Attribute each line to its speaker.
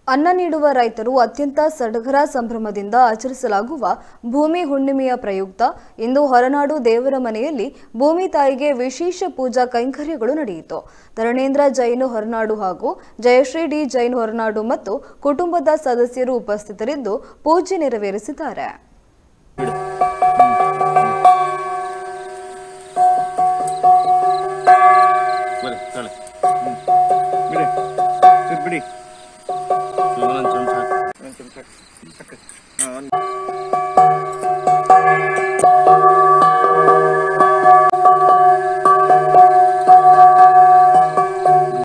Speaker 1: ಅನ್ನ ನೀಡುವ ರೈತರು ಅತ್ಯಂತ ಸಡಗರ ಸಂಭ್ರಮದಿಂದ ಆಚರಿಸಲಾಗುವ ಭೂಮಿ ಹುಣ್ಣಿಮೆಯ ಪ್ರಯುಕ್ತ ಇಂದು ಹೊರನಾಡು ದೇವರ ಮನೆಯಲ್ಲಿ ಭೂಮಿ ತಾಯಿಗೆ ವಿಶೇಷ ಪೂಜಾ ಕೈಂಕರ್ಯಗಳು ನಡೆಯಿತು ಧರಣೇಂದ್ರ ಜೈನ್ ಹೊರನಾಡು ಹಾಗೂ ಜಯಶ್ರೀ ಡಿ ಜೈನ್ ಹೊರನಾಡು ಮತ್ತು ಕುಟುಂಬದ ಸದಸ್ಯರು ಉಪಸ್ಥಿತರಿದ್ದು ಪೂಜೆ ನೆರವೇರಿಸಿದ್ದಾರೆ
Speaker 2: ಬರ್ರಿ ತಗೊಳ್ಳಿ ಬಿಡಿ ಬಿಡಿ ಬಿಡಿ ಒಂದೊಂದು ಚಮಚ
Speaker 3: ಒಂದು ಚಮಚ ಸಾಕು ಹಾಂ ಒಂದು